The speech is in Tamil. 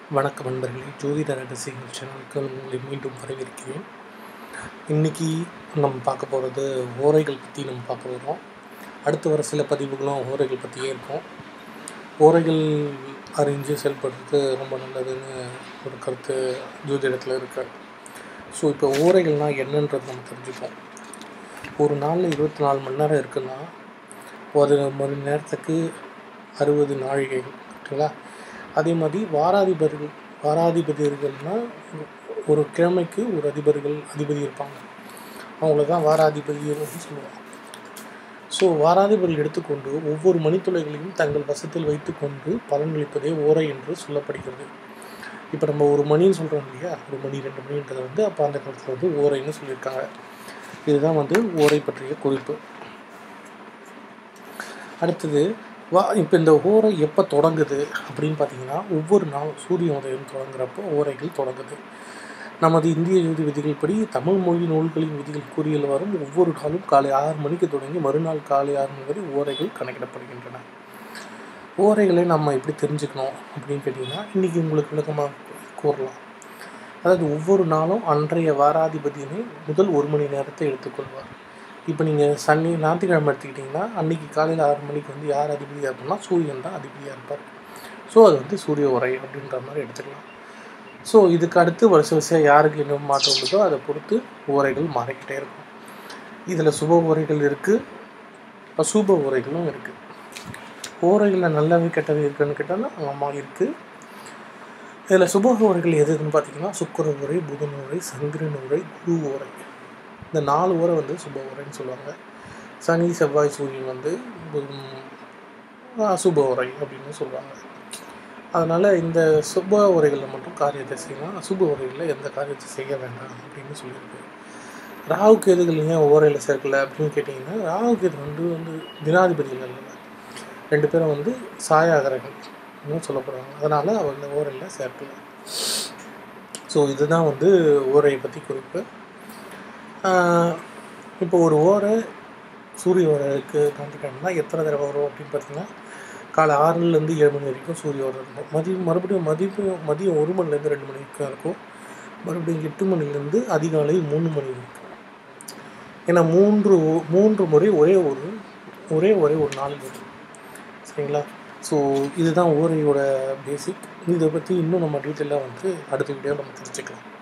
வணக்கம் நண்பர்களே ஜோதிட ரகசியங்கள் சேனலுக்கு உங்களை மீண்டும் வரவேற்கிறேன் இன்றைக்கி நம்ம பார்க்க போகிறது ஓரைகள் பற்றி நம்ம பார்க்க போகிறோம் அடுத்து வர சில பதிவுகளும் ஓரைகள் பற்றியே இருக்கும் ஓரைகள் அறிஞ்சு செயல்படுறது ரொம்ப நல்லதுன்னு ஒரு கருத்து ஜோதிடத்தில் இருக்கு ஸோ இப்போ ஓரைகள்னால் என்னன்றது நம்ம தெரிஞ்சுப்போம் ஒரு நாளில் இருபத்தி நாலு மணி நேரம் இருக்குன்னா ஒரு மணி நேரத்துக்கு அறுபது நாழிகைகள் ஓகேங்களா அதே மாதிரி வாராதிபர்கள் வாராதிபதிகள்னால் ஒரு கிழமைக்கு ஒரு அதிபர்கள் அதிபதி இருப்பாங்க அவங்கள தான் வாராதிபதிகள்னு சொல்லுவாங்க ஸோ வாராதிபர்கள் எடுத்துக்கொண்டு ஒவ்வொரு மணித்துளைகளையும் தங்கள் வசத்தில் வைத்துக்கொண்டு பலனளிப்பதே ஓரை என்று சொல்லப்படுகிறது இப்போ நம்ம ஒரு மணின்னு சொல்கிறோம் இல்லையா ஒரு மணி ரெண்டு மணின்றதை வந்து அப்போ அந்த காலத்தில் வந்து ஓரைன்னு சொல்லியிருக்காங்க இதுதான் வந்து ஓரை பற்றிய குறிப்பு அடுத்தது வா இப்போ இந்த ஓரை எப்போ தொடங்குது அப்படின்னு பார்த்தீங்கன்னா ஒவ்வொரு நாள் சூரிய உதயம் தொடங்குறப்போ ஓரைகள் தொடங்குது நமது இந்திய ஜோதி விதிகள் படி தமிழ் மொழி நூல்களின் விதிகள் கூறியில் வரும் ஒவ்வொரு நாளும் காலை ஆறு மணிக்கு தொடங்கி மறுநாள் காலை ஆறு மணி வரை ஓரைகள் கணக்கிடப்படுகின்றன ஓரைகளை நம்ம எப்படி தெரிஞ்சுக்கணும் அப்படின்னு கேட்டிங்கன்னா இன்றைக்கி உங்களுக்கு விளக்கமாக கூறலாம் அதாவது ஒவ்வொரு நாளும் அன்றைய வாராதிபதியினை முதல் ஒரு மணி நேரத்தை எடுத்துக்கொள்வார் இப்போ நீங்கள் சனி ஞாயிற்றுக்கிழமை எடுத்துக்கிட்டிங்கன்னா அன்றைக்கி காலையில் ஆறு மணிக்கு வந்து யார் அதிபதியாக இருப்பார்னா சூரியன் தான் அதிபதியாக இருப்பார் ஸோ அது வந்து சூரிய உரை அப்படின்ற மாதிரி எடுத்துக்கலாம் ஸோ இதுக்கு அடுத்து வருஷ வருஷம் யாருக்கு என்ன மாற்றம் உள்ளதோ அதை பொறுத்து உரைகள் மாறிக்கிட்டே இருக்கும் இதில் சுப உரைகள் இருக்குது அசுப உரைகளும் இருக்குது ஓரைகளில் நல்லவை கெட்டவை இருக்குன்னு கேட்டால் அம்மா இருக்குது இதில் சுப உரைகள் எது எதுன்னு பார்த்தீங்கன்னா சுக்கர உரை புதன் உரை சந்திரன் உரை குரு உரை இந்த நாலு உரை வந்து சுப உரைன்னு சொல்லுவாங்க சனி செவ்வாய் சூரியன் வந்து அசுப உரை அப்படின்னு சொல்லுவாங்க அதனால் இந்த சுப உரைகளில் மட்டும் காரியத்தை செய்யலாம் அசுப உரைகளில் எந்த காரியத்தை செய்ய வேண்டாம் அப்படின்னு சொல்லியிருக்கு ராகு கேதுகள் ஏன் ஓரையில் சேர்க்கல அப்படின்னு கேட்டிங்கன்னா ராகு கேது வந்து வந்து தினாதிபதிகள் இல்லை ரெண்டு பேரும் வந்து சாயாகரங்கள் சொல்லப்படுறாங்க அதனால் அவங்க ஓரையில் சேர்க்கல ஸோ இதுதான் வந்து ஓரையை பற்றி குறிப்பு இப்போ ஒரு ஓரை சூரிய ஓரைக்கு காண்பிக்கணும்னா எத்தனை தடவை வரும் அப்படின்னு பார்த்தீங்கன்னா காலை ஆறுலேருந்து ஏழு மணி வரைக்கும் சூரிய ஓரை இருக்கும் மதியம் மறுபடியும் மதியம் மதியம் ஒரு மணிலேருந்து ரெண்டு மணி வரைக்கும் இருக்கும் மறுபடியும் எட்டு மணிலேருந்து அதிகாலை மூணு மணி வரைக்கும் ஏன்னா மூன்று மூன்று முறை ஒரே ஒரு ஒரே ஒரே ஒரு நாள் வரும் சரிங்களா ஸோ இதுதான் ஓரையோட பேசிக் இதை பற்றி இன்னும் நம்ம டீட்டெயிலாக வந்து அடுத்த வீடியோ நம்ம தெரிஞ்சுக்கலாம்